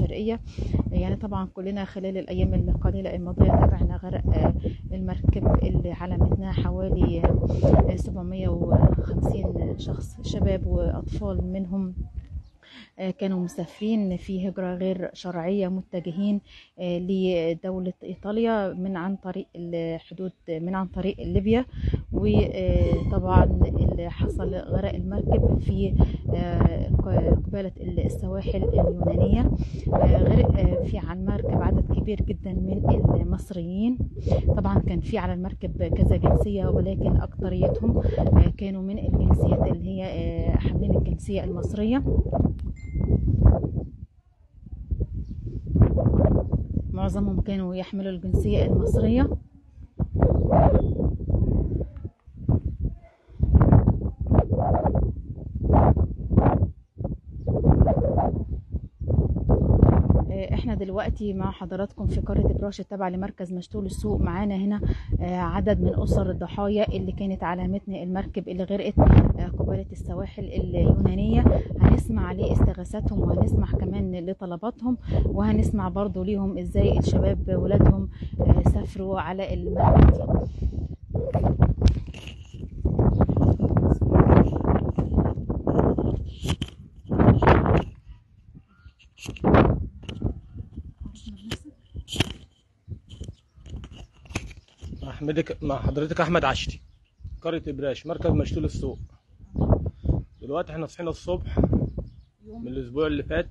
الشرقيه يعني طبعا كلنا خلال الايام القليله الماضيه تابعنا غرق آه، المركب اللي على متنها حوالي آه، 750 شخص شباب واطفال منهم آه، كانوا مسافرين في هجرة غير شرعية متجهين آه، لدولة إيطاليا من عن طريق الحدود من عن طريق ليبيا وطبعا اللي حصل غرق المركب في آه، قبالة السواحل اليونانية آه، غرق آه، في عن مركب عدد كبير جدا من المصريين طبعا كان في على المركب كذا جنسية ولكن أكثريتهم آه، كانوا من الجنسيات اللي هي آه، حاملين الجنسية المصرية معظمهم كانوا يحملوا الجنسية المصرية آه، احنا دلوقتي مع حضراتكم في قرية براش التابعة لمركز مشتول السوق معانا هنا آه، عدد من أسر الضحايا اللي كانت على متن المركب اللي غرقت آه، قبالة السواحل اليونانية هنسمع عليه استغاثاتهم وهنسمع كمان لطلباتهم وهنسمع برضو ليهم ازاي الشباب ولادهم آه، سافروا على المركب دي مع حضرتك مع حضرتك احمد عشتي قريه ابراش مركز مشتول السوق دلوقتي احنا صحينا الصبح من الاسبوع اللي فات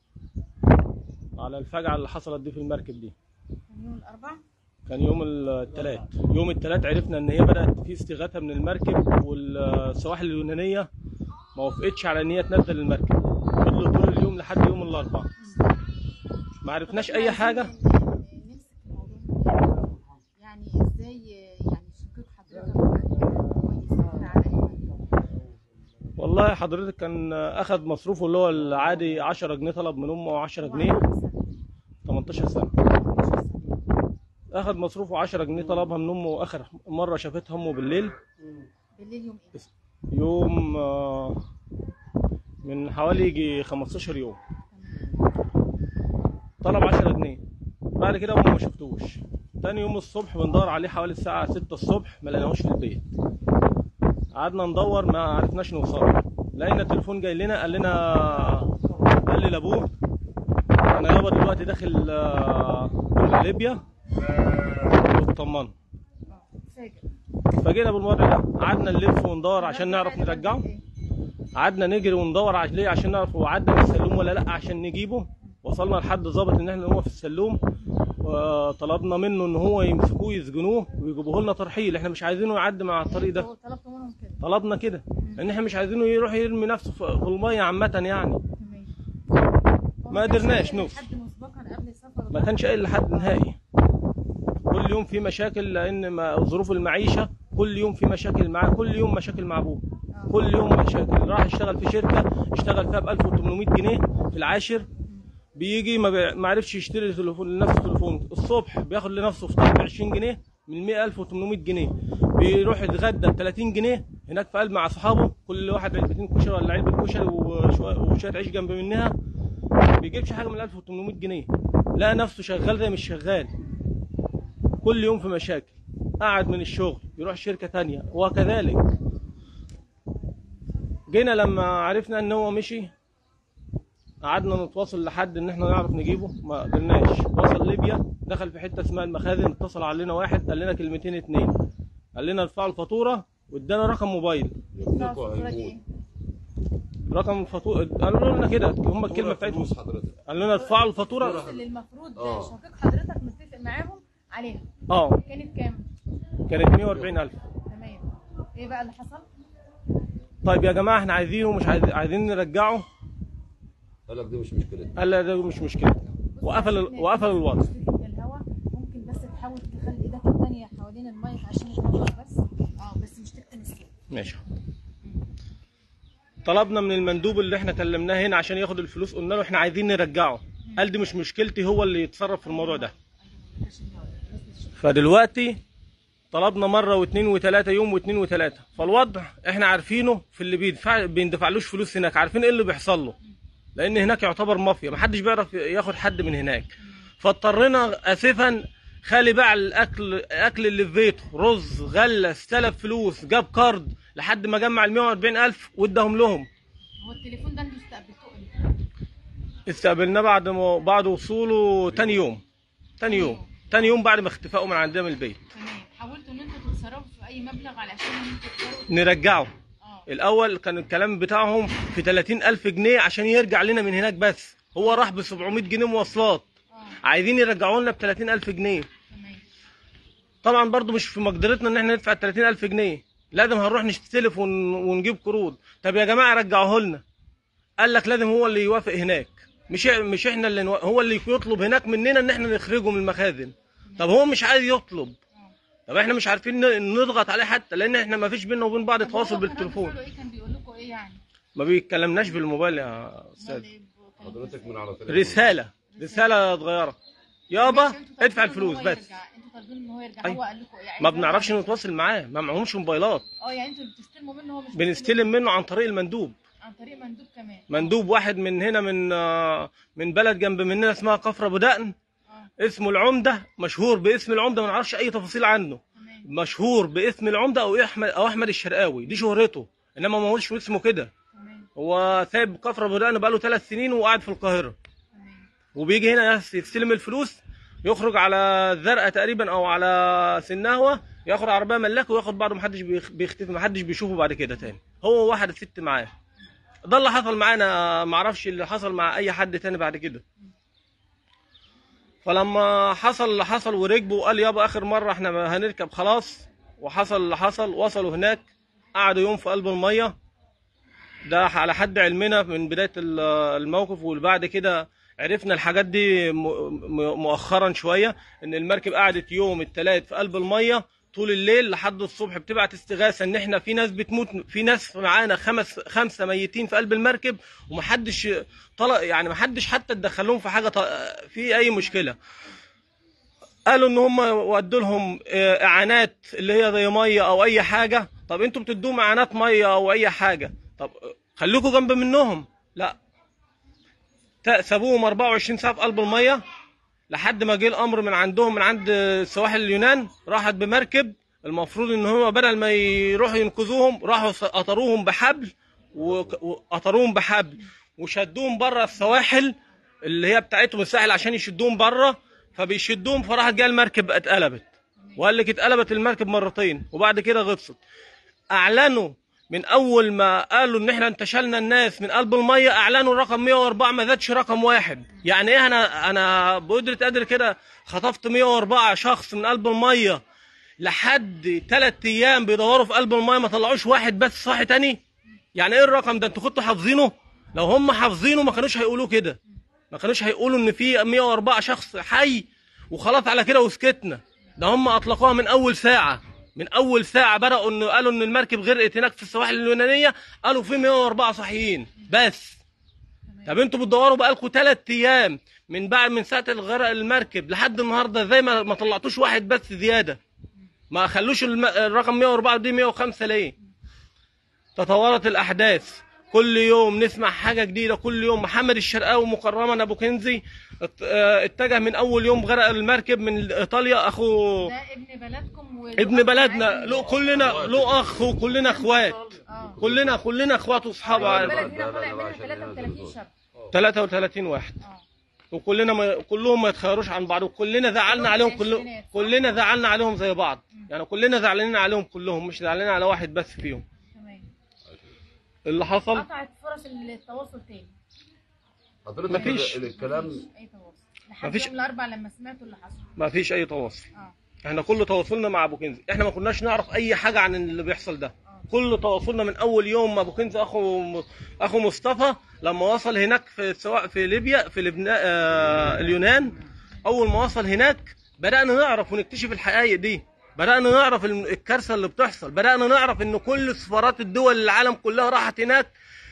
على الفجعه اللي حصلت دي في المركب دي يوم الأربعاء كان يوم الثلاث يوم الثلاث عرفنا ان هي بدات في استغاثه من المركب والسواحل اليونانيه ما وافقتش على ان هي تنزل المركب فضلوا طول اليوم لحد يوم الاربعاء ما عرفناش اي حاجه نمسك الموضوع يعني ازاي يعني شقيق حضرتك هو يسافر على المركب والله حضرتك كان اخذ مصروفه اللي هو العادي 10 جنيه طلب من امه 10 جنيه 18 سنه اخذ مصروفه 10 جنيه طلبها من امه اخر مره شافتها امه بالليل بالليل يوم ايه؟ يوم آه، من حوالي يجي 15 يوم طلب 10 جنيه بعد كده امه ما شفتوش تاني يوم الصبح بندور عليه حوالي الساعة 6 الصبح ما لقيناهوش في البيت قعدنا ندور ما عرفناش نوصل لقينا التليفون جاي لنا قال لنا قال لي لابوه انا يابا دلوقتي داخل آه، ليبيا واطمنوا فاجئ فجينا بالوضع ده قعدنا نلف وندور عشان نعرف نرجعه قعدنا نجري وندور عليه عشان نعرف هو عدى من السلوم ولا لا عشان نجيبه وصلنا لحد ظابط ان احنا هو في السلوم وطلبنا منه ان هو يمسكوه يسجنوه ويجيبوه لنا ترحيل احنا مش عايزينه يعدي مع الطريق ده هو طلبت منهم كده طلبنا كده لان احنا مش عايزينه يروح يرمي نفسه في في الميه عامه يعني تمام ما قدرناش نوصل. حد مسبقا قبل السفر ما كانش قايل لحد نهائي كل يوم في مشاكل لان ما ظروف المعيشه كل يوم في مشاكل معاه كل يوم مشاكل مع ابوه كل يوم مشاكل راح يشتغل في شركه اشتغل فيها ب 1800 جنيه في العاشر بيجي ما, بي... ما عرفش يشتري تليفون لنفسه تليفون الصبح بياخد لنفسه فطار ب 20 جنيه من 1800 جنيه بيروح يتغدى ب 30 جنيه هناك في قلب مع اصحابه كل واحد علبتين كشري ولا علبه كشري وشويه وشوية عيش جنب منها ما بيجيبش حاجه من 1800 جنيه لقى نفسه شغال زي مش شغال كل يوم في مشاكل قعد من الشغل يروح شركة تانية وكذلك جينا لما عرفنا ان هو مشي قعدنا نتواصل لحد ان احنا نعرف نجيبه ما قدرناش وصل ليبيا دخل في حته اسمها المخازن اتصل علينا واحد قال لنا كلمتين اتنين قال لنا ادفعوا الفاتوره وادانا رقم موبايل رقم الفاتوره قالوا لنا كده هم الكلمه بتاعتهم فلوس حضرتك قال لنا ادفعوا الفاتوره اللي المفروض آه. شقيق حضرتك متفق معاهم عليها اه كانت كام؟ كانت 140000 تمام ايه بقى اللي حصل؟ طيب يا جماعه احنا عايزينه مش عايز... عايزين نرجعه قال لك دي مش مشكلتنا قال لا ده مش مشكلتنا وقفل ال- وقفل الوضع من الهواء ممكن بس تحاول تخلي ايدك الثانيه حوالين المايك عشان يطلع بس اه بس مش تكتم الصوت ماشي طلبنا من المندوب اللي احنا كلمناه هنا عشان ياخد الفلوس قلنا له احنا عايزين نرجعه قال دي مش مشكلتي هو اللي يتصرف في الموضوع ده فدلوقتي طلبنا مره واثنين وثلاثه يوم واثنين وثلاثه فالوضع احنا عارفينه في اللي بيدفع بيندفعلوش فلوس هناك عارفين ايه اللي بيحصل له لان هناك يعتبر مافيا محدش بيعرف ياخد حد من هناك فاضطرينا اسفا خالي باع الاكل الاكل اللي في بيته رز غله استلف فلوس جاب كارد لحد ما جمع ال 140 الف واداهم لهم هو التليفون ده انتوا استقبلتوه امتى؟ استقبلناه بعد ما بعد وصوله تاني يوم تاني يوم تاني يوم بعد ما اختفائه من عندنا من البيت تمام حاولتوا ان انتوا تتصرفوا في اي مبلغ علشان انتوا تقدروا نرجعه اه الاول كان الكلام بتاعهم في 30 الف جنيه عشان يرجع لنا من هناك بس هو راح ب 700 جنيه مواصلات اه عايزين يرجعوا لنا ب 30 الف جنيه تمام طبعا برضو مش في مقدرتنا ان احنا ندفع 30 الف جنيه لازم هنروح نستلف ون... ونجيب قروض طب يا جماعه رجعوه لنا قال لك لازم هو اللي يوافق هناك مش مش احنا اللي نو... هو اللي يطلب هناك مننا ان احنا نخرجه من المخازن طب هو مش عايز يطلب اه طب احنا مش عارفين ن- نضغط عليه حتى لان احنا ما فيش بينا وبين بعض طب تواصل هو كان رد بالتليفون فعله ايه كان بيقول لكم ايه يعني؟ ما بيتكلمناش بالموبايل يا امال استاذ ايه ب- كان حضرتك من على تليفون رساله رساله صغيره يابا ماشي، انتوا ادفع طالبين إن الفلوس هو بس يرجع. انتوا طالبين ان هو يرجع أيوة. هو قال لكم ايه؟ عايز ما يرجع بنعرفش ولا- نتواصل معاه ما معهمش موبايلات اه يعني انتوا اللي بتستلموا منه هو مش بنستلم منه عن طريق المندوب عن طريق مندوب كمان مندوب واحد من هنا من آه، من بلد جنب مننا اسمها كفر ابو دقن اه اسمه العمده مشهور باسم العمده ما نعرفش اي تفاصيل عنه تمام مشهور باسم العمده او احمد او احمد الشرقاوي دي شهرته انما ما هوش اسمه كده تمام هو سايب كفر ابو دقن بقاله ثلاث سنين وقاعد في القاهره تمام وبيجي هنا يس- يستلم الفلوس يخرج على الزرقاء تقريبا او على سناهوه ياخد عربيه ملاك وياخد بعضه محدش بيخ- بيختفي محدش بيشوفه بعد كده تاني هو واحد ست معاه ده اللي حصل معانا معرفش اللي حصل مع اي حد تاني بعد كده فلما حصل اللي حصل وركبوا وقال يابا اخر مره احنا هنركب خلاص وحصل اللي حصل وصلوا هناك قعدوا يوم في قلب الميه ده على حد علمنا من بدايه ال- الموقف وبعد كده عرفنا الحاجات دي م- م- مؤخرا شويه ان المركب قعدت يوم الثلاث في قلب الميه طول الليل لحد الصبح بتبعت استغاثه ان احنا في ناس بتموت في ناس معانا خمس خمسه ميتين في قلب المركب ومحدش طلع يعني محدش حتى اتدخلهم في حاجه ط- في اي مشكله قالوا ان هم ودوا لهم آه، اعانات اللي هي زي ميه او اي حاجه طب انتوا بتدوهم اعانات ميه او اي حاجه طب آه، خليكوا جنب منهم لا تا- سابوهم 24 ساعه في قلب الميه لحد ما جه الامر من عندهم من عند سواحل اليونان راحت بمركب المفروض ان هم بدل ما يروحوا ينقذوهم راحوا س- قطروهم بحبل وك- وقطروهم بحبل وشدوهم بره السواحل اللي هي بتاعتهم الساحل عشان يشدوهم بره فبيشدوهم فراحت جايه المركب اتقلبت وقال لك اتقلبت المركب مرتين وبعد كده غطست اعلنوا من اول ما قالوا ان احنا انتشلنا الناس من قلب الميه اعلنوا رقم 104 ما زادش رقم واحد يعني ايه انا انا بقدره قادر كده خطفت 104 شخص من قلب الميه لحد ثلاث ايام بيدوروا في قلب الميه ما طلعوش واحد بس صاحي تاني يعني ايه الرقم ده انتوا كنتوا حافظينه لو هم حافظينه ما كانوش هيقولوا كده ما كانوش هيقولوا ان في 104 شخص حي وخلاص على كده وسكتنا ده هم اطلقوها من اول ساعه من اول ساعه بداوا انه قالوا ان المركب غرقت هناك في السواحل اليونانيه قالوا في 104 صحيين بس طب انتوا بتدوروا بقالكم ثلاث ايام من بعد من ساعه الغرق المركب لحد النهارده ازاي ما, ما طلعتوش واحد بس زياده ما خلوش الم... الرقم 104 دي 105 ليه تطورت الاحداث كل يوم نسمع حاجه جديده كل يوم محمد الشرقاوي مكرما ابو كنزي ات- اه، اتجه من اول يوم غرق المركب من ايطاليا اخو ده ابن بلدكم و... ابن بلدنا له كلنا له اخ وكلنا اخوات اه كلنا كلنا اخوات واصحاب البلد عارف هنا طالع منها 33 شاب 33 واحد اه وكلنا ما كلهم ما يتخيروش عن بعض وكلنا زعلنا عليهم كلهم عشرينات. كلنا زعلنا عليهم زي بعض يعني كلنا زعلانين عليهم كلهم مش زعلانين على واحد بس فيهم تمام اللي حصل قطعت فرص التواصل تاني حضرتك مفيش. ال- الكلام اي تواصل لحد مفيش. يوم الاربعاء لما سمعتوا اللي حصل ما فيش اي تواصل اه احنا كل تواصلنا مع ابو كنزي احنا ما كناش نعرف اي حاجه عن اللي بيحصل ده كل تواصلنا من اول يوم ما ابو كنزي اخو اخو مصطفى لما وصل هناك في سواء في ليبيا في لبنان آه اليونان اول ما وصل هناك بدانا نعرف ونكتشف الحقائق دي بدانا نعرف ال- الكارثه اللي بتحصل بدانا نعرف ان كل سفارات الدول العالم كلها راحت هناك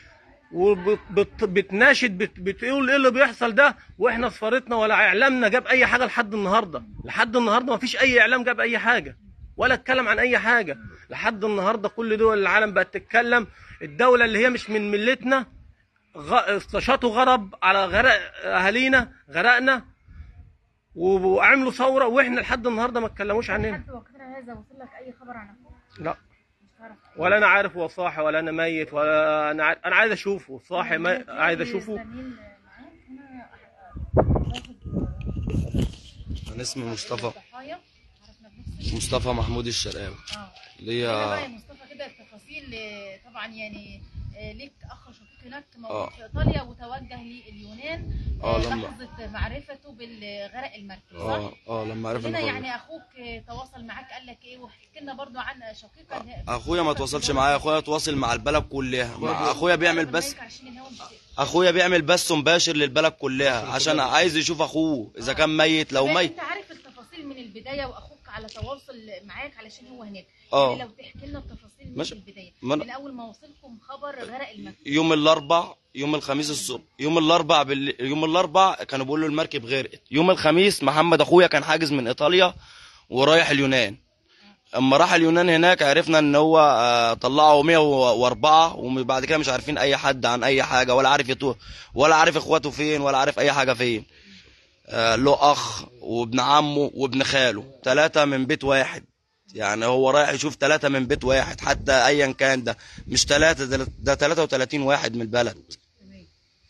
وبتناشد بت بتقول ايه اللي بيحصل ده واحنا سفارتنا ولا اعلامنا جاب اي حاجه لحد النهارده لحد النهارده ما فيش اي اعلام جاب اي حاجه ولا اتكلم عن اي حاجه لحد النهارده كل دول العالم بقت تتكلم الدوله اللي هي مش من ملتنا غ... شاطوا غرب على غرق اهالينا غرقنا و- وعملوا ثوره واحنا لحد النهارده ما اتكلموش عننا لحد وقتنا هذا وصل لك اي خبر عن اخوك لا مش تعرف ولا انا عارف هو صاحي ولا انا ميت ولا انا ع... انا عايز اشوفه صاحي ما... عايز اشوفه زميل معاك هنا انا اسمي مصطفى ضحايا عرفنا بنفسك مصطفى محمود الشرقاوي اه هنا ليا بقى يا مصطفى كده التفاصيل آه، طبعا يعني آه، ليك اخ شقيق هناك موجود آه. في ايطاليا وتوجه لليونان آه، آه، لما- لحظه معرفته بالغرق المركب اه صح؟ اه لما عرف هنا ان يعني اخوك آه، تواصل معاك قال لك ايه واحكي لنا برضو عن شقيقك اخويا ما تواصلش معايا اخويا تواصل مع البلد كلها مع اخويا بيعمل بس عشان الهوا مش- اخويا بيعمل بث مباشر للبلد كلها عشان عايز يشوف اخوه اذا كان ميت لو طب ميت انت عارف التفاصيل من البدايه واخوك على تواصل معاك علشان هو هناك اه. يعني لو تحكي لنا التفاصيل من ماشي. البدايه ما أنا- من اول ما وصلكم خبر غرق المركب يوم الاربع يوم الخميس الصبح يوم الاربع بال... يوم الاربع كانوا بيقولوا المركب غرقت يوم الخميس محمد اخويا كان حاجز من ايطاليا ورايح اليونان اما راح اليونان هناك عرفنا ان هو آه، طلعوا 104 وبعد كده مش عارفين اي حد عن اي حاجه ولا عارف يتوه ولا عارف اخواته فين ولا عارف اي حاجه فين آه، له اخ وابن عمه وابن خاله ثلاثه من بيت واحد يعني هو رايح يشوف ثلاثه من بيت واحد حتى ايا كان ده مش ثلاثه ده, ده 33 واحد من البلد تمام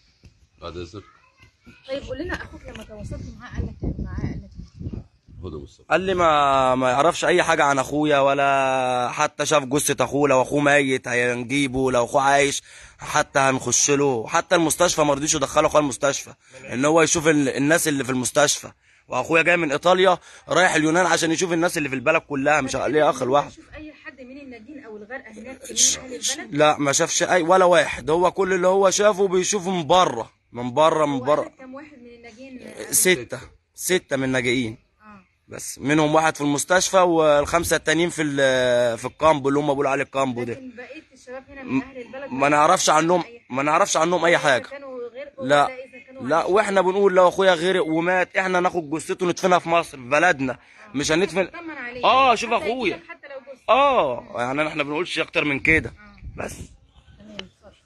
بعد اذنك طيب قول لنا اخوك لما تواصلت معاه قال لك معاه قال لك إيه؟ هدى مصطفى قال لي ما ما يعرفش اي حاجه عن اخويا ولا حتى شاف جثه اخوه لو اخوه ميت هنجيبه لو اخوه عايش حتى هنخش له حتى المستشفى ما رضيش يدخله اخويا المستشفى ان هو يشوف ال- الناس اللي في المستشفى واخويا جاي من ايطاليا رايح اليونان عشان يشوف الناس اللي في البلد كلها مش ليه اخ لوحده شوف اي حد من الناجين او الغرقه هناك من اهل البلد لا ما شافش اي ولا واحد هو كل اللي هو شافه بيشوفه من بره من بره من بره كم واحد من الناجين ستة ستة من الناجئين اه بس منهم واحد في المستشفى والخمسة التانيين في ال- في الكامبو اللي هم بيقولوا عليه الكامبو ده لكن بقيه الشباب هنا من اهل البلد ما نعرفش عنهم ما نعرفش عنهم اي حاجة كانوا غير لا لا واحنا بنقول لو اخويا غرق ومات احنا ناخد جثته ندفنها في مصر في بلدنا مش هندفن طمن عليه اه شوف حتى اخويا يجيبك حتى لو جزء اه يعني احنا بنقولش اكتر من كده بس تمام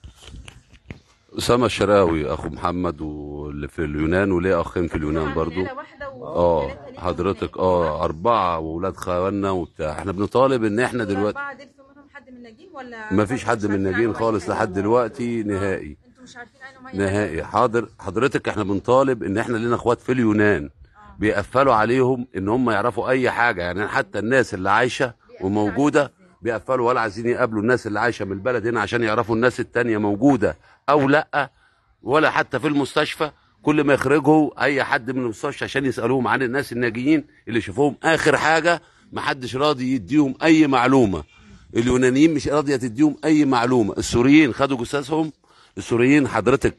اتفضل اسامه الشراوي اخو محمد واللي في اليونان وليه اخين في اليونان برضو اه حضرتك اه اربعه واولاد خوانا وبتاع احنا بنطالب ان احنا دلوقتي الأربعة دول في منهم حد من الناجين ولا ما فيش حد مش من عارفين الناجين عنهم أي خالص حاجة؟ لحد دلوقتي نهائي انتوا مش عارفين عنهم اي حاجة؟ نهائي حاضر حضرتك احنا بنطالب ان احنا لنا اخوات في اليونان بيقفلوا عليهم ان هم يعرفوا اي حاجه يعني حتى الناس اللي عايشه وموجوده بيقفلوا ولا عايزين يقابلوا الناس اللي عايشه من البلد هنا عشان يعرفوا الناس التانية موجوده او لا ولا حتى في المستشفى كل ما يخرجوا اي حد من المستشفى عشان يسالوهم عن الناس الناجيين اللي شافوهم اخر حاجه محدش راضي يديهم اي معلومه اليونانيين مش راضيه تديهم اي معلومه السوريين خدوا جثثهم السوريين حضرتك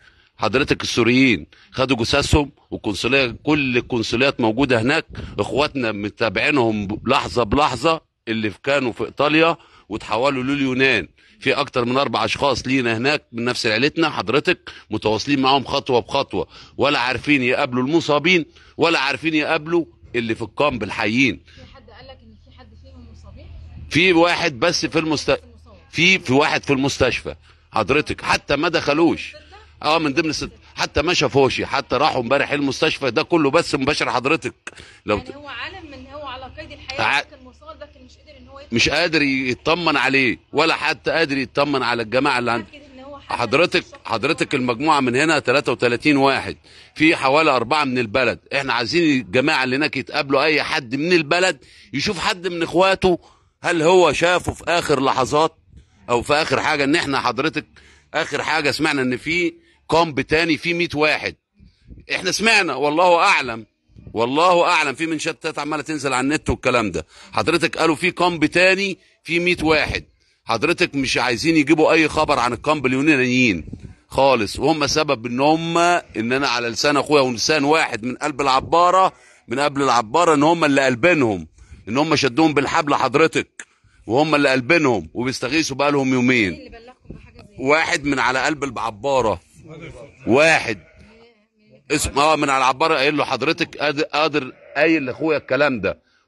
حضرتك السوريين خدوا جثثهم والقنصليه كل القنصليات موجوده هناك اخواتنا متابعينهم لحظه بلحظه اللي كانوا في ايطاليا وتحولوا لليونان في اكتر من اربع اشخاص لينا هناك من نفس عيلتنا حضرتك متواصلين معاهم خطوه بخطوه ولا عارفين يقابلوا المصابين ولا عارفين يقابلوا اللي في الكامب الحيين في حد قال لك ان في حد فيهم مصابين في واحد بس في المست في في واحد في المستشفى حضرتك حتى ما دخلوش اه من ضمن الست حتى ما شافوش حتى راحوا امبارح المستشفى ده كله بس مباشر حضرتك لو ت... يعني هو عالم من هو على قيد ع- الحياه لكن مصاب لكن مش قدر ان هو يدخل مش قادر يطمن عليه ولا حتى قادر يطمن على الجماعه اللي عند يتأكد ان هو حد حضرتك من الشخص حضرتك المجموعه من هنا 33 واحد في حوالي أربعة من البلد احنا عايزين الجماعه اللي هناك يتقابلوا اي حد من البلد يشوف حد من اخواته هل هو شافه في اخر لحظات او في اخر حاجه ان احنا حضرتك اخر حاجه سمعنا ان في كامب تاني في 100 واحد احنا سمعنا والله اعلم والله اعلم في منشطات عماله تنزل على النت والكلام ده حضرتك قالوا في كامب تاني في 100 واحد حضرتك مش عايزين يجيبوا اي خبر عن الكامب اليونانيين خالص وهم سبب ان هم ان انا على لسان اخويا ولسان واحد من قلب العباره من قبل العباره ان هم اللي قلبينهم ان هم شدوهم بالحبل حضرتك وهم اللي قلبينهم وبيستغيثوا بقالهم يومين اللي بلغكم بحاجه زي واحد من على قلب العباره واحد اسم اه من على العباره قايل له حضرتك قادر قادر قايل لاخويا الكلام ده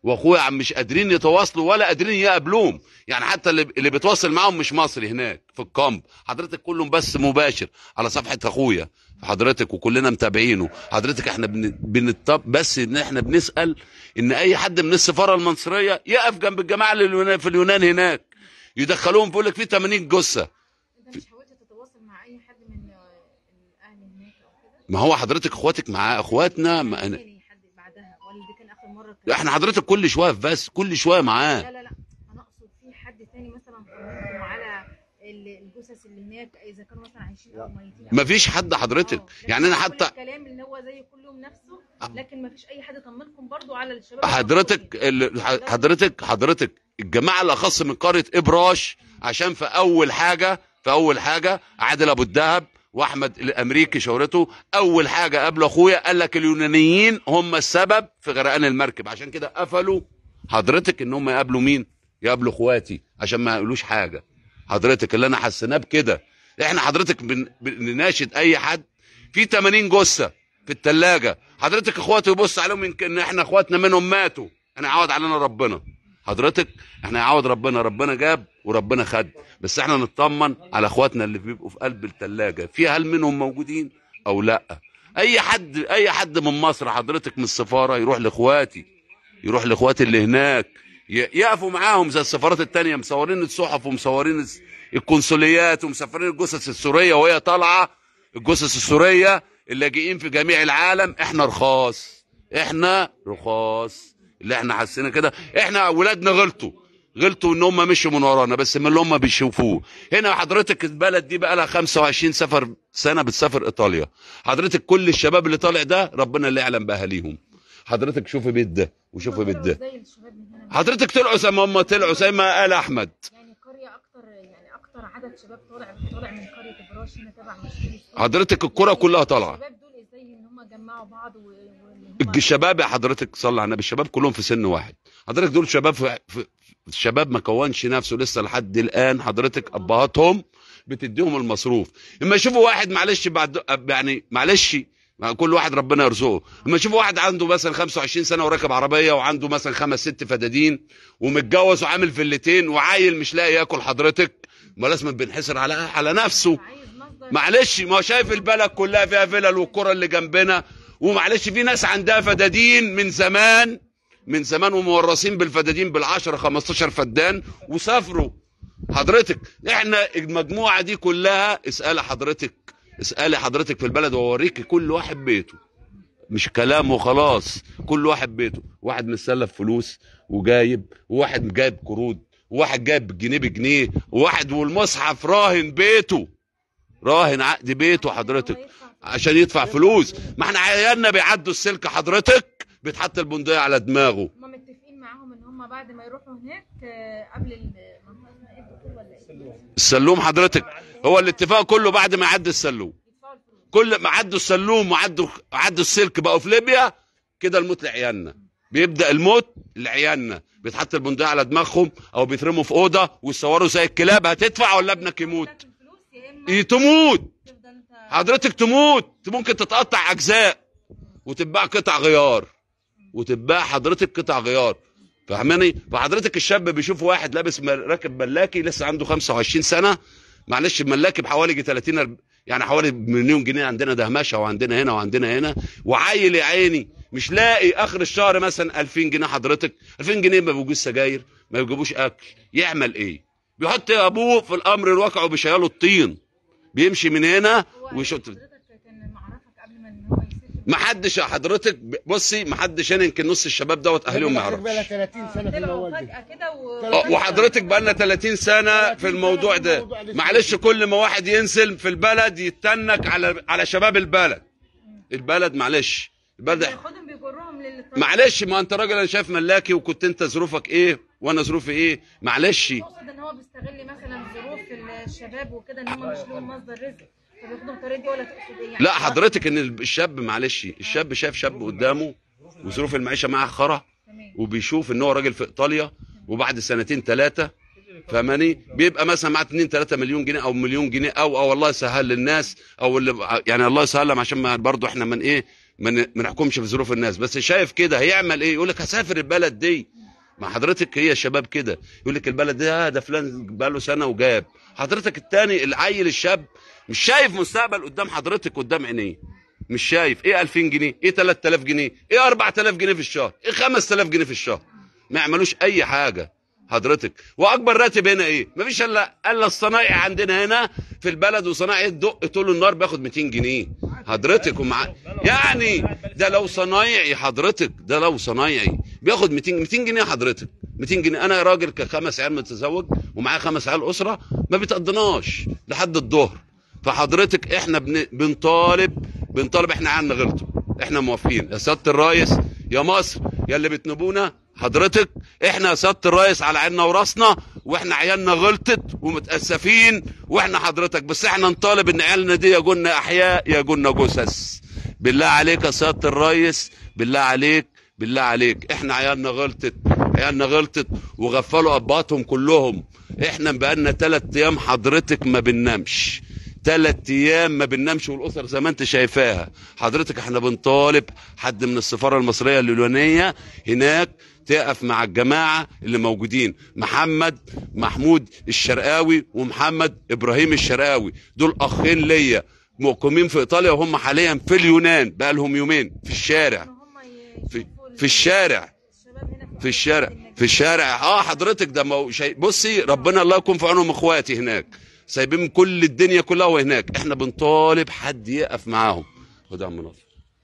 واخويا عم مش قادرين يتواصلوا ولا قادرين يقابلوهم يعني حتى اللي اللي بيتواصل معاهم مش مصري هناك في الكامب حضرتك كلهم بس مباشر على صفحه اخويا حضرتك وكلنا متابعينه حضرتك احنا بن... بنطب بس ان احنا بنسال ان اي حد من السفاره المصريه يقف جنب الجماعه اللي اليونان في اليونان هناك يدخلوهم بيقول لك في 80 جثه انت مش حاولت تتواصل مع اي حد من آه، الاهل هناك او كده ما هو حضرتك اخواتك مع اخواتنا ما... تاني حد بعدها ولا دي كان اخر مره كان- احنا حضرتك كل شويه بس كل شويه معاه لا لا لا انا اقصد في حد تاني مثلا طمنتم على ال- الجثث اللي هناك اذا كانوا مثلا عايشين او ميتين أو ما فيش حد حضرتك آه، يعني انا كل حتى الكلام اللي هو زي كل يوم نفسه لكن ما فيش اي حد طمنكم برضو على الشباب حضرتك ال- ح- حضرتك حضرتك الجماعه الاخص من قريه ابراش عشان في اول حاجه في اول حاجه عادل ابو الدهب واحمد الامريكي شهرته اول حاجه قابله اخويا قال لك اليونانيين هم السبب في غرقان المركب عشان كده قفلوا حضرتك ان هم يقابلوا مين يقابلوا اخواتي عشان ما يقولوش حاجه حضرتك اللي انا حسيناه بكده احنا حضرتك بن- بنناشد اي حد في 80 جثه في الثلاجه حضرتك اخواتي يبص عليهم يمكن ان احنا اخواتنا منهم ماتوا انا يعوض علينا ربنا حضرتك احنا يعوض ربنا ربنا جاب وربنا خد بس احنا نطمن على اخواتنا اللي بيبقوا في قلب الثلاجه في هل منهم موجودين او لا اي حد اي حد من مصر حضرتك من السفاره يروح لاخواتي يروح لاخواتي اللي هناك ي- يقفوا معاهم زي السفارات التانية مصورين الصحف ومصورين الس- القنصليات ومسافرين الجثث السورية وهي طالعة الجثث السورية اللاجئين في جميع العالم احنا رخاص احنا رخاص اللي احنا حسينا كده احنا اولادنا غلطوا غلطوا ان هم مشوا من ورانا بس من اللي هم بيشوفوه هنا حضرتك البلد دي بقى لها 25 سفر سنه بتسافر ايطاليا حضرتك كل الشباب اللي طالع ده ربنا اللي يعلم باهاليهم حضرتك شوفي بيت ده وشوفي بيت ده زي الشباب من هنا حضرتك طلعوا زي ما هم طلعوا زي ما قال احمد يعني قريه اكتر يعني اكتر عدد شباب طالع طالع من قريه ابراش هنا تبع مسؤوليه حضرتك الكرة كلها طالعه الشباب دول ازاي ان هم جمعوا بعض و... وإن هم- الشباب يا حضرتك صلى على النبي الشباب كلهم في سن واحد حضرتك دول شباب في, في الشباب ما كونش نفسه لسه لحد الان حضرتك ابهاتهم بتديهم المصروف اما يشوفوا واحد معلش بعد يعني معلش ما كل واحد ربنا يرزقه اما يشوفوا واحد عنده مثلا 25 سنه وراكب عربيه وعنده مثلا خمس ست فدادين ومتجوز وعامل فيلتين وعيل مش لاقي ياكل حضرتك ما لازم بنحسر على على نفسه عايز مصدر معلش ما هو شايف البلد كلها فيها فلل والقرى اللي جنبنا ومعلش في ناس عندها فدادين من زمان من زمان ومورثين بالفدادين بالعشرة 15 فدان وسافروا حضرتك احنا المجموعة دي كلها اسألي حضرتك اسألي حضرتك في البلد واوريكي كل واحد بيته مش كلام وخلاص كل واحد بيته واحد مستلف فلوس وجايب وواحد جايب قروض وواحد جايب جنيه بجنيه وواحد والمصحف راهن بيته راهن عقد بيته حضرتك عشان يدفع فلوس ما احنا عيالنا بيعدوا السلك حضرتك بيتحط البندقية على دماغه هم متفقين معاهم ان هم بعد ما يروحوا هناك آه، قبل المنطقه اسمها ايه الدكتور ولا ايه؟ السلوم حضرتك هو الاتفاق كله بعد ما يعدي السلوم يدفعوا الفلوس كل ما عدوا السلوم وعدوا عدوا السلك بقوا في ليبيا كده الموت لعيالنا بيبدا الموت لعيالنا بيتحط البندقية على دماغهم او بيترموا في اوضه ويصوروا زي الكلاب هتدفع ولا ابنك يموت لك الفلوس يا اما إيه تموت تفضل انت حضرتك تموت ممكن تتقطع اجزاء وتتباع قطع غيار وتتباع حضرتك قطع غيار فاهماني فحضرتك الشاب بيشوف واحد لابس م- راكب ملاكي لسه عنده 25 سنه معلش الملاكي بحوالي يجي 30 أرب- يعني حوالي مليون جنيه عندنا دهمشه وعندنا هنا وعندنا هنا وعيل يا عيني مش لاقي اخر الشهر مثلا 2000 جنيه حضرتك 2000 جنيه ما بيجوش سجاير ما بيجيبوش اكل يعمل ايه بيحط ابوه في الامر الواقع وبيشيله الطين بيمشي من هنا هو ويشوط حضرتك كان معرفك قبل ما ان هو يسافر ما حدش يا حضرتك بصي ما حدش هنا يمكن نص الشباب دوت اهلهم ما بقى لها يعرفش 30 سنه في طلعوا الموال دي فجاه كده و... آه، وحضرتك بقى لنا 30 سنه في الموضوع ده معلش كل ما واحد ينزل في البلد يتنك على على شباب البلد البلد معلش البلد بياخدهم بيجرهم للطريق معلش ما انت راجل انا شايف ملاكي وكنت انت ظروفك ايه وانا ظروفي ايه معلش تقصد ان هو بيستغل مثلا ظروف الشباب وكده ان هم مش لهم مصدر رزق فبياخدهم الطريق دي ولا تقصد ايه يعني لا حضرتك ان الشاب معلش الشاب شايف شاب قدامه وظروف المعيشه معاه خرا تمام وبيشوف ان هو راجل في ايطاليا وبعد سنتين ثلاثه فاهماني بيبقى مثلا معاه 2 3 مليون جنيه او مليون جنيه او او الله يسهل للناس او اللي يعني الله يسهل لهم عشان ما برضه احنا من ايه ما ن- ما نحكمش في ظروف الناس بس شايف كده هيعمل ايه يقول لك هسافر البلد دي ما حضرتك هي شباب كده يقول لك البلد دي آه ده فلان بقاله سنه وجاب حضرتك التاني العيل الشاب مش شايف مستقبل قدام حضرتك قدام عينيه مش شايف ايه 2000 جنيه ايه 3000 جنيه ايه 4000 جنيه في الشهر ايه 5000 جنيه في الشهر ما يعملوش اي حاجه حضرتك واكبر راتب هنا ايه مفيش الا الا الصنايعي عندنا هنا في البلد وصنايعي الدق طول النهار بياخد 200 جنيه حضرتك ومع يعني ده لو صنايعي حضرتك ده لو صنايعي بياخد 200 200 جنيه حضرتك 200 جنيه انا راجل كخمس عيال متزوج ومعايا خمس عيال اسره ما بيتقضناش لحد الظهر فحضرتك احنا بن... بنطالب بنطالب احنا عنا غلطه احنا موافقين يا سياده الرئيس يا مصر يا اللي بتنبونا حضرتك احنا يا سياده الرئيس على عيننا وراسنا واحنا عيالنا غلطت ومتاسفين واحنا حضرتك بس احنا نطالب ان عيالنا دي يجونا احياء يجونا جثث بالله عليك يا سياده الرئيس بالله عليك بالله عليك احنا عيالنا غلطت عيالنا غلطت وغفلوا اباتهم كلهم احنا بقالنا ثلاث ايام حضرتك ما بننامش ثلاث ايام ما بننامش والاسر زي ما انت شايفاها حضرتك احنا بنطالب حد من السفاره المصريه اليونانيه هناك تقف مع الجماعه اللي موجودين محمد محمود الشرقاوي ومحمد ابراهيم الشرقاوي دول اخين ليا مقيمين في ايطاليا وهم حاليا في اليونان بقى لهم يومين في الشارع في, في الشارع في الشارع في الشارع اه حضرتك ده مو شيء بصي ربنا الله يكون في عونهم اخواتي هناك سايبين كل الدنيا كلها وهناك احنا بنطالب حد يقف معاهم خد يا عم ناصر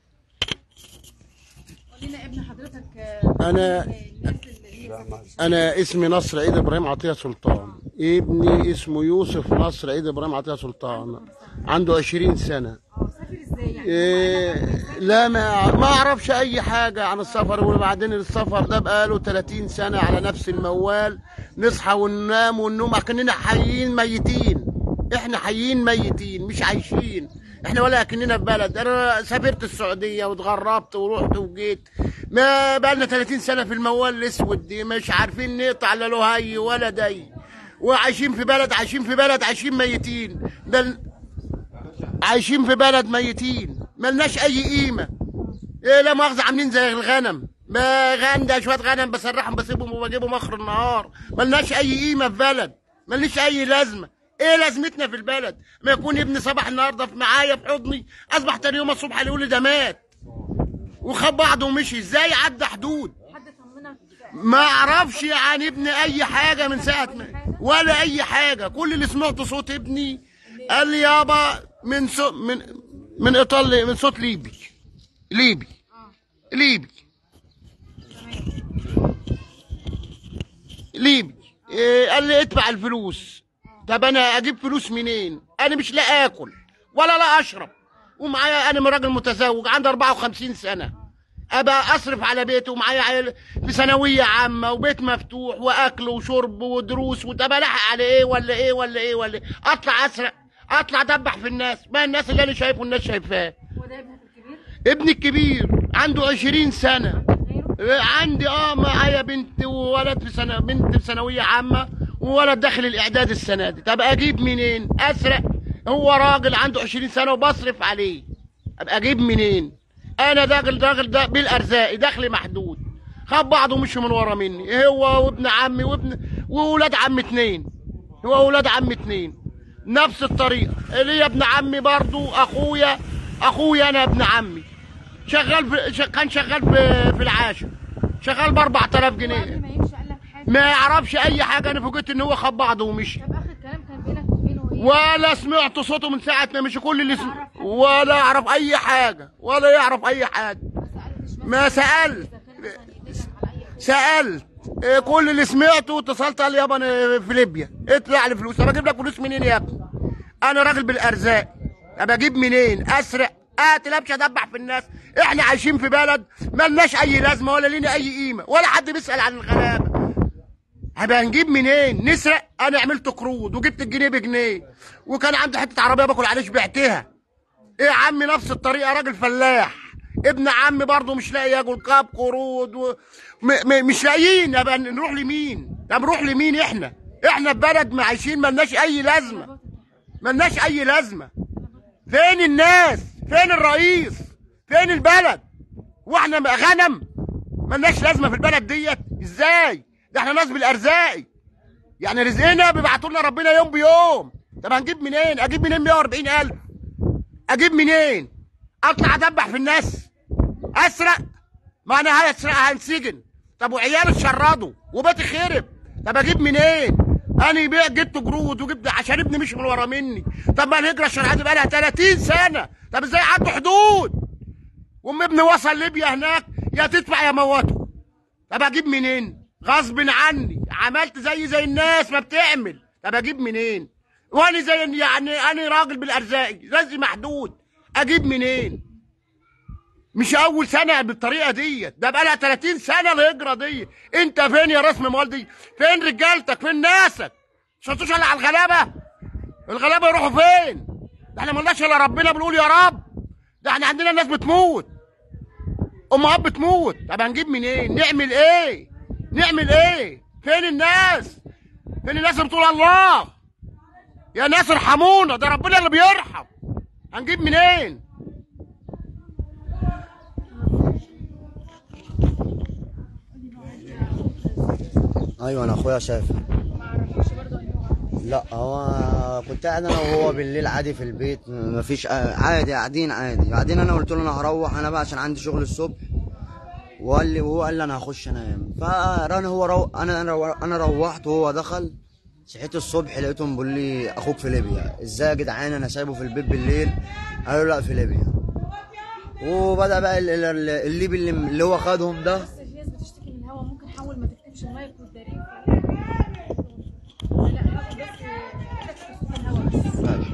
قولنا ابن حضرتك أنا الناس اللي هي أنا اسمي نصر عيد إبراهيم عطية سلطان ابني اسمه يوسف نصر عيد إبراهيم عطية سلطان عنده 20 سنة سافر ازاي يعني إيه لا ما ما اعرفش اي حاجه عن السفر وبعدين السفر ده بقاله 30 سنه على نفس الموال نصحى وننام والنوم كاننا حيين ميتين احنا حيين ميتين مش عايشين احنا ولا كاننا في بلد انا سافرت السعوديه واتغربت ورحت وجيت ما بقالنا 30 سنه في الموال الاسود دي مش عارفين نقطع لا له هي ولا دي وعايشين في بلد عايشين في بلد عايشين ميتين ده ال- عايشين في بلد ميتين ملناش اي قيمه ايه لا مؤاخذه عاملين زي الغنم ما غنده شويه غنم بسرحهم بسيبهم وبجيبهم اخر النهار ملناش اي قيمه في بلد ملناش اي لازمه ايه لازمتنا في البلد ما يكون ابني صباح النهارده في معايا في حضني اصبح تاني يوم الصبح يقول لي ده مات وخد بعضه ومشي ازاي عدى حدود حد طمنك ما اعرفش عن ابني اي حاجه من ساعه ما ولا اي حاجه كل اللي سمعته صوت ابني قال لي يابا من صوت من من ايطاليا من صوت ليبي ليبي ليبي ليبي إيه قال لي ادفع الفلوس طب انا اجيب فلوس منين انا مش لا اكل ولا لا اشرب ومعايا انا راجل متزوج عندي 54 سنه ابقى اصرف على بيتي ومعايا عيل في ثانويه عامه وبيت مفتوح واكل وشرب ودروس وطب الحق على ايه ولا ايه ولا ايه ولا إيه؟ اطلع اسرق اطلع ادبح في الناس ما الناس اللي انا شايفه الناس شايفاه هو ده ابنك الكبير ابني الكبير عنده 20 سنه غيره عندي اه معايا بنت وولد في سنه بنت في ثانويه عامه وولد داخل الاعداد السنه دي طب اجيب منين اسرق هو راجل عنده 20 سنه وبصرف عليه ابقى اجيب منين انا راجل راجل ده بالارزاق دخلي محدود خد بعضه ومشي من ورا مني هو وابن عمي وابن وولاد عم اتنين هو اولاد عم اتنين نفس الطريقه ليا ابن عمي برضو اخويا اخويا انا ابن عمي شغال في ش- كان شغال في في العاشر شغال ب 4000 قبل جنيه ما يمشي قال لك حاجه ما يعرفش اي حاجه انا فوجئت ان هو خد بعضه ومشي طب اخر كلام كان بينك وبينه ايه ولا سمعت صوته من ساعه ما مشي كل اللي سم... ولا يعرف اي حاجه ولا يعرف اي حاجه ما سالت سالت إيه كل اللي سمعته اتصلت قال لي يابا انا في ليبيا اطلع لي فلوس طب اجيب لك فلوس منين يا ابني انا راجل بالارزاق طب اجيب منين اسرق قاتل امشي ادبح في الناس احنا عايشين في بلد ملناش اي لازمه ولا لينا اي قيمه ولا حد بيسال عن الغلابه هبقى نجيب منين نسرق انا عملت قروض وجبت الجنيه بجنيه وكان عندي حته عربيه باكل عليش بعتها ايه يا عمي نفس الطريقه راجل فلاح ابن عمي برضه مش لاقي ياكل كاب قروض و... م... م... مش لاقيين يبقى نروح لمين طب نروح لمين احنا احنا في بلد ما عايشين ملناش اي لازمه ملناش اي لازمه فين الناس فين الرئيس فين البلد واحنا غنم ملناش لازمه في البلد ديت ازاي ده احنا ناس بالارزاق يعني رزقنا بيبعتوا لنا ربنا يوم بيوم طب هنجيب منين اجيب منين 140000 اجيب منين اطلع ادبح في الناس اسرق ما انا هسرق هنسجن طب وعيالي اتشردوا وبيتي خرب طب اجيب منين انا بيع جبت جرود وجبت عشان ابني مش من ورا مني طب ما الهجره الشرعيه دي بقى لها 30 سنه طب ازاي عدوا حدود وام ابني وصل ليبيا هناك يا تدفع يا موته طب اجيب منين غصب عني عملت زي زي الناس ما بتعمل طب اجيب منين وانا زي يعني انا راجل بالارزاق رزقي محدود اجيب منين مش اول سنه بالطريقه ديت ده بقى لها 30 سنه الهجره دي انت فين يا رسم موال دي فين رجالتك فين ناسك شفتوش الا على الغلابه الغلابه يروحوا فين ده احنا ملناش الا ربنا بنقول يا رب ده احنا عندنا ناس بتموت امهات بتموت طب هنجيب منين نعمل ايه نعمل ايه فين الناس فين الناس اللي بتقول الله يا ناس ارحمونا ده ربنا اللي بيرحم هنجيب منين ايوه انا اخويا سافر لا هو كنت قاعد انا وهو بالليل عادي في البيت مفيش عادي قاعدين عادي بعدين انا قلت له انا هروح انا بقى عشان عندي شغل الصبح وقال لي وهو قال لي انا هخش انام فانا هو رو... انا انا رو... انا روحت وهو دخل صحيت الصبح لقيتهم بيقول لي اخوك في ليبيا ازاي يا جدعان انا سايبه في البيت بالليل قالوا لا في ليبيا وبدا بقى ال- ال- الليبي اللي, اللي هو خدهم ده بس في ناس بتشتكي من الهوا ممكن حاول ما تكتبش المايك والدريق لا حاول بس تكتب صوت الهوا بس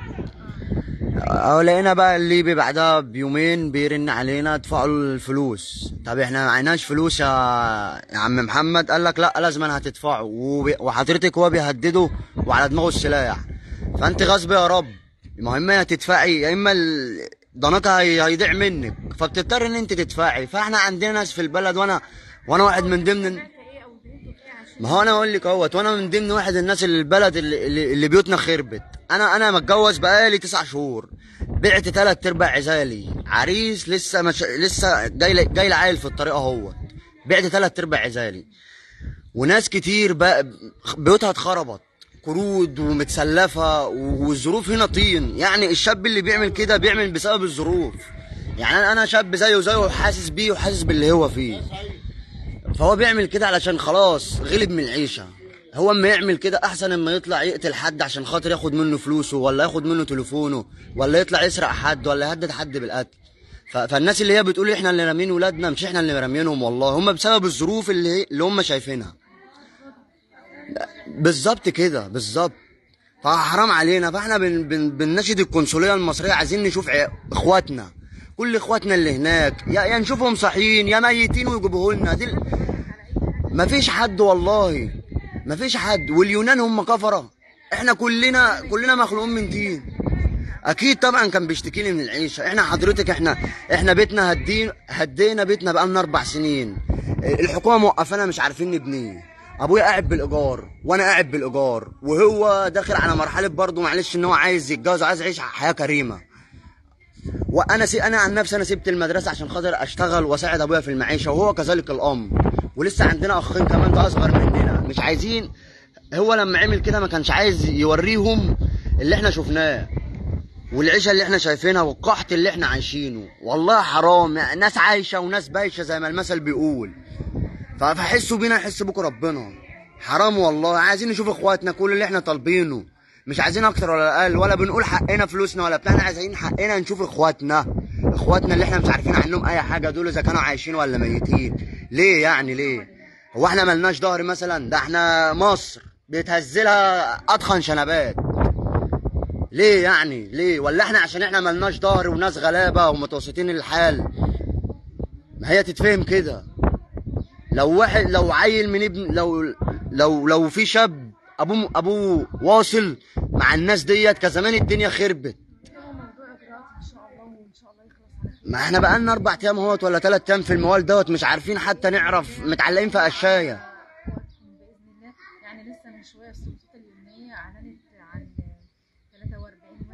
أو لقينا بقى الليبي بعدها بيومين بيرن علينا ادفعوا الفلوس طب احنا معناش فلوس يا يا عم محمد قال لك لا لازم أنا هتدفعوا وب- وحضرتك هو بيهدده وعلى دماغه السلاح فانت غصب يا رب المهم يا تدفعي يا اما ال- ضناتها هي- هيضيع منك فبتضطر ان انت تدفعي فاحنا عندنا ناس في البلد وانا وانا واحد من ضمن ما هو انا اقول لك اهوت وانا من ضمن واحد الناس اللي البلد اللي, اللي, اللي بيوتنا خربت انا انا متجوز بقالي تسع شهور بعت تلات ارباع عزالي عريس لسه مش... لسه جاي ل- جاي لعيل في الطريق اهوت بعت تلات ارباع عزالي وناس كتير بقى بيوتها اتخربت قروض ومتسلفه و- والظروف هنا طين يعني الشاب اللي بيعمل كده بيعمل بسبب الظروف يعني انا انا شاب زيه زيه وحاسس بيه وحاسس باللي هو فيه فهو بيعمل كده علشان خلاص غلب من العيشه هو اما يعمل كده احسن اما يطلع يقتل حد عشان خاطر ياخد منه فلوسه ولا ياخد منه تليفونه ولا يطلع يسرق حد ولا يهدد حد بالقتل ف- فالناس اللي هي بتقول احنا اللي رامين ولادنا مش احنا اللي رامينهم والله هم بسبب الظروف اللي اللي هم شايفينها بالظبط كده بالظبط فحرام علينا فاحنا بن بن بنناشد القنصليه المصريه عايزين نشوف ع- اخواتنا كل اخواتنا اللي هناك يا, يا نشوفهم صاحيين يا ميتين ويجيبوه لنا دي ال- مفيش حد والله مفيش حد واليونان هم كفره احنا كلنا كلنا مخلوقين من دين اكيد طبعا كان بيشتكي لي من العيشه احنا حضرتك احنا احنا بيتنا هدين هدينا بيتنا بقالنا اربع سنين الحكومه موقفانا مش عارفين نبنيه ابويا قاعد بالايجار وانا قاعد بالايجار وهو داخل على مرحله برضه معلش ان هو عايز يتجوز عايز يعيش حياه كريمه وانا سي انا عن نفسي انا سبت المدرسه عشان خاطر اشتغل واساعد ابويا في المعيشه وهو كذلك الامر ولسه عندنا اخين كمان ده اصغر مننا مش عايزين هو لما عمل كده ما كانش عايز يوريهم اللي احنا شفناه والعيشه اللي احنا شايفينها والقحط اللي احنا عايشينه والله حرام يعني ناس عايشه وناس بايشه زي ما المثل بيقول ف- فحسوا بينا يحس بكم ربنا حرام والله عايزين نشوف اخواتنا كل اللي احنا طالبينه مش عايزين اكتر ولا اقل ولا بنقول حقنا فلوسنا ولا بتاع احنا عايزين حقنا نشوف اخواتنا اخواتنا اللي احنا مش عارفين عنهم اي حاجه دول اذا كانوا عايشين ولا ميتين ليه يعني ليه هو احنا ملناش ظهر مثلا ده احنا مصر بيتهزلها اتخن شنبات ليه يعني ليه ولا احنا عشان احنا ملناش ظهر وناس غلابه ومتوسطين الحال ما هي تتفهم كده لو واحد لو عيل من ابن لو لو لو في شاب ابوه ابوه واصل مع الناس ديت كان زمان الدنيا خربت هو موضوع اجراءات ان شاء الله وان شاء الله يخلص على خير ما احنا بقالنا اربع ايام اهوت ولا ثلاث ايام في الموال دوت مش عارفين حتى نعرف متعلقين في قشايه باذن الله يعني لسه من شويه السلطات اليمنيه اعلنت عن 43 واحد من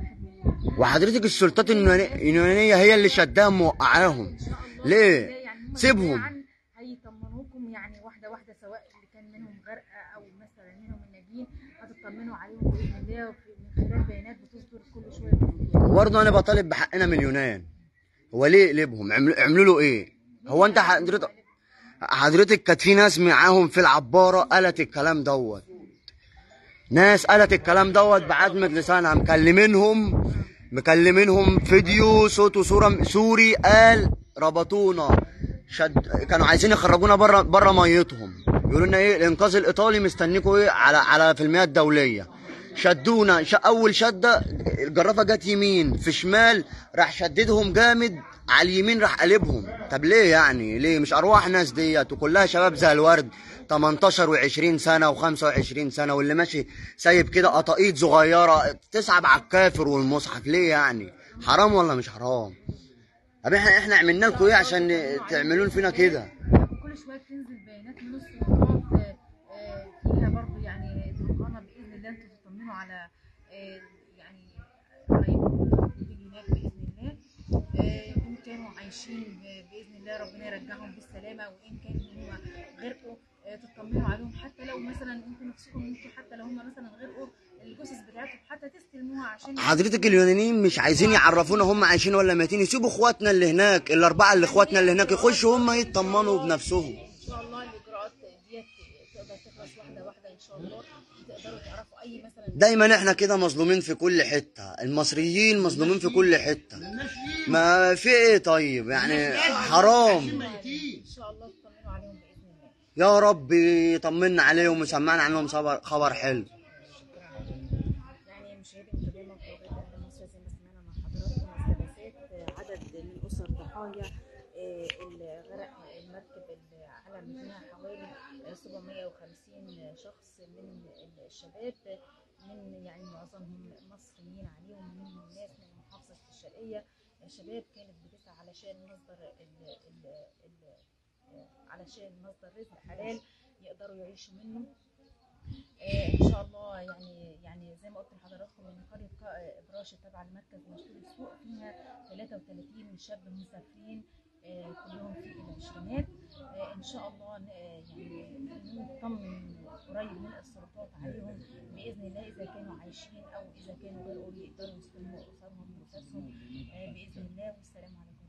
وحضرتك السلطات اليوناني- اليونانيه هي اللي شداهم موقعاهم ليه يعني هم سيبهم. جميعاً هيطمنوكم يعني واحده واحده سواء اللي كان منهم غرقه او مثلا منهم الناجين هتطمنوا عليهم باذن الله وفي- من خلال بيانات بتصدر كل شويه باذن الله وبرضه انا بطالب بحقنا من اليونان هو ليه قلبهم عملوا عملوا له ايه هو انت حضرتك حضرتك كانت في ناس معاهم في العباره قالت الكلام دوت ناس قالت الكلام دوت بعدمة لسانها مكلمينهم مكلمينهم فيديو صوت وصوره سوري قال ربطونا شد كانوا عايزين يخرجونا بره بره ميتهم يقولوا لنا ايه الانقاذ الايطالي مستنيكم ايه على على في المياه الدوليه شدونا ش... اول شده الجرافه جت يمين في شمال راح شددهم جامد على اليمين راح قلبهم طب ليه يعني ليه مش ارواح ناس ديت وكلها شباب زي الورد 18 و20 سنه و25 سنه واللي ماشي سايب كده قطاقيط صغيره تسعب على الكافر والمصحف ليه يعني حرام ولا مش حرام طب احنا احنا عملنا لكم ايه عشان تعملون فينا كده كل شويه بتنزل بيانات من السلطات آه، آه، فيها برضو يعني تطمنا باذن الله انتوا تطمنوا على آه، يعني قرايبكم اللي هناك باذن الله آه، ان كانوا عايشين ب- باذن الله ربنا يرجعهم بالسلامه وان كانوا هم غرقوا آه، تطمنوا عليهم حتى لو مثلا انتوا نفسكم انتوا حتى لو هم مثلا غرقوا الجثث بتاعتهم حتى تستلموها عشان حضرتك اليونانيين مش عايزين يعرفونا هم عايشين ولا ميتين يسيبوا اخواتنا اللي هناك الاربعه اللي اخواتنا اللي هناك يخشوا هم يطمنوا بنفسهم ان شاء الله الاجراءات ديت تقدر تخلص واحده واحده ان شاء الله تقدروا تعرفوا اي مثلا دايما احنا كده مظلومين في كل حته المصريين مظلومين في كل حته ما في ايه طيب يعني حرام ان شاء الله تطمنوا عليهم باذن الله يا رب يطمنا عليهم ويسمعنا عنهم خبر خبر حلو يعني مشاهدي متابعي موقع اهل مصر زي ما سمعنا مع حضراتكم استغاثات عدد من الاسر ضحايا آه، الغرق المركب اللي على متنها حوالي آه، 750 شخص من الشباب من يعني معظمهم مصريين عليهم منهم ناس من محافظة الشرقية شباب كانت بتسعى علشان مصدر ال ال ال علشان مصدر رزق حلال يقدروا يعيشوا منه آه، ان شاء الله يعني يعني زي ما قلت لحضراتكم ان قريه ق- ابراش تبع المركز مشهور السوق فيها 33 شاب مسافرين آه، كلهم في العشرينات آه، ان شاء الله ن- آه، يعني نطمن قريب من السلطات عليهم باذن الله اذا كانوا عايشين او اذا كانوا غير يقدروا يستلموا اسرهم واسرهم آه، باذن الله والسلام عليكم